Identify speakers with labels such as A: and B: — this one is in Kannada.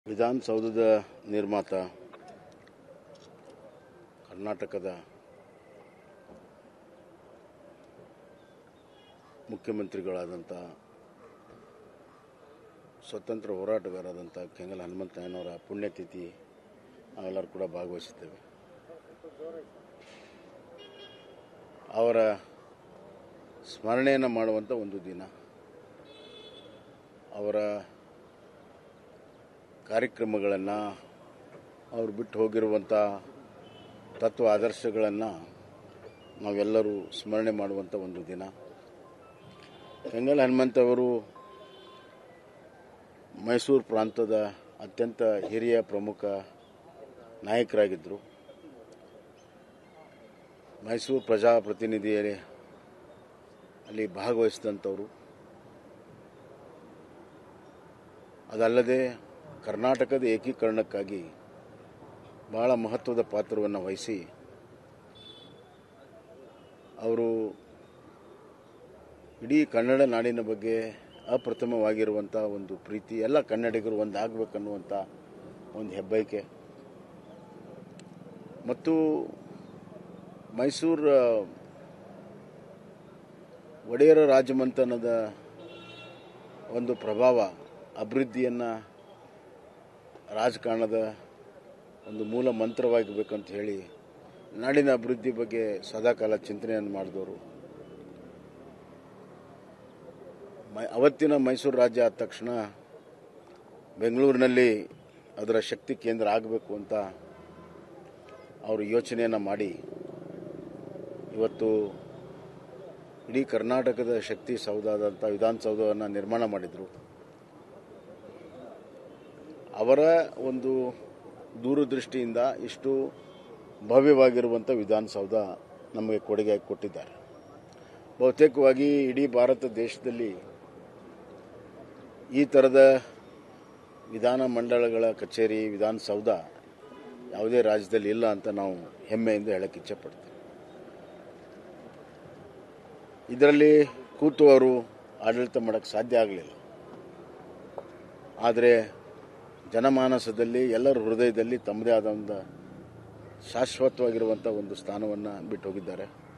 A: ವಿಧಾನಸೌಧದ ನಿರ್ಮಾತ ಕರ್ನಾಟಕದ ಮುಖ್ಯಮಂತ್ರಿಗಳಾದಂಥ ಸ್ವತಂತ್ರ ಹೋರಾಟಗಾರರಾದಂಥ ಕೆಂಗಲ್ ಹನುಮಂತಯ್ಯನವರ ಪುಣ್ಯತಿಥಿ ನಾವೆಲ್ಲರೂ ಕೂಡ ಭಾಗವಹಿಸಿದ್ದೇವೆ ಅವರ ಸ್ಮರಣೆಯನ್ನು ಮಾಡುವಂಥ ಒಂದು ದಿನ ಅವರ ಕಾರ್ಯಕ್ರಮಗಳನ್ನು ಅವರು ಬಿಟ್ಟು ಹೋಗಿರುವಂಥ ತತ್ವ ಆದರ್ಶಗಳನ್ನು ನಾವೆಲ್ಲರೂ ಸ್ಮರಣೆ ಮಾಡುವಂಥ ಒಂದು ದಿನ ಕೆಂಗಲ್ ಹನುಮಂತ ಅವರು ಮೈಸೂರು ಪ್ರಾಂತದ ಅತ್ಯಂತ ಹಿರಿಯ ಪ್ರಮುಖ ನಾಯಕರಾಗಿದ್ದರು ಮೈಸೂರು ಪ್ರಜಾಪ್ರತಿನಿಧಿಯಲ್ಲಿ ಅಲ್ಲಿ ಭಾಗವಹಿಸಿದಂಥವರು ಅದಲ್ಲದೆ ಕರ್ನಾಟಕದ ಏಕೀಕರಣಕ್ಕಾಗಿ ಬಹಳ ಮಹತ್ವದ ಪಾತ್ರವನ್ನು ವಹಿಸಿ ಅವರು ಇಡೀ ಕನ್ನಡ ನಾಡಿನ ಬಗ್ಗೆ ಅಪ್ರಥಮವಾಗಿರುವಂಥ ಒಂದು ಪ್ರೀತಿ ಎಲ್ಲ ಕನ್ನಡಿಗರು ಒಂದಾಗಬೇಕನ್ನುವಂಥ ಒಂದು ಹೆಬ್ಬಯಕೆ ಮತ್ತು ಮೈಸೂರು ಒಡೆಯರ ರಾಜಮಂತನದ ಒಂದು ಪ್ರಭಾವ ಅಭಿವೃದ್ಧಿಯನ್ನು ರಾಜಕಾರಣದ ಒಂದು ಮೂಲ ಮಂತ್ರವಾಗಬೇಕಂತ ಹೇಳಿ ನಾಡಿನ ಅಭಿವೃದ್ಧಿ ಬಗ್ಗೆ ಸದಾಕಾಲ ಚಿಂತನೆಯನ್ನು ಮಾಡಿದವರು ಮೈ ಅವತ್ತಿನ ಮೈಸೂರು ರಾಜ್ಯ ಆದ ತಕ್ಷಣ ಬೆಂಗಳೂರಿನಲ್ಲಿ ಅದರ ಶಕ್ತಿ ಕೇಂದ್ರ ಆಗಬೇಕು ಅಂತ ಅವರು ಯೋಚನೆಯನ್ನು ಮಾಡಿ ಇವತ್ತು ಇಡೀ ಕರ್ನಾಟಕದ ಶಕ್ತಿ ಸೌಧದಂಥ ವಿಧಾನಸೌಧವನ್ನು ನಿರ್ಮಾಣ ಮಾಡಿದರು ಅವರ ಒಂದು ದೂರದೃಷ್ಟಿಯಿಂದ ಇಷ್ಟು ಭವ್ಯವಾಗಿರುವಂಥ ವಿಧಾನಸೌಧ ನಮಗೆ ಕೊಡುಗೆಯಾಗಿ ಕೊಟ್ಟಿದ್ದಾರೆ ಬಹುತೇಕವಾಗಿ ಇಡೀ ಭಾರತ ದೇಶದಲ್ಲಿ ಈ ಥರದ ವಿಧಾನ ಮಂಡಳಗಳ ಕಚೇರಿ ವಿಧಾನಸೌಧ ಯಾವುದೇ ರಾಜ್ಯದಲ್ಲಿ ಇಲ್ಲ ಅಂತ ನಾವು ಹೆಮ್ಮೆಯಿಂದ ಹೇಳಕ್ಕೆ ಇಚ್ಛೆಪಡ್ತೀವಿ ಇದರಲ್ಲಿ ಕೂತು ಅವರು ಆಡಳಿತ ಮಾಡೋಕ್ಕೆ ಸಾಧ್ಯ ಆಗಲಿಲ್ಲ ಆದರೆ ಜನಮಾನಸದಲ್ಲಿ ಎಲ್ಲರ ಹೃದಯದಲ್ಲಿ ತಮ್ಮದೇ ಆದ ಒಂದು ಶಾಶ್ವತವಾಗಿರುವಂಥ ಒಂದು ಸ್ಥಾನವನ್ನು ಬಿಟ್ಟು ಹೋಗಿದ್ದಾರೆ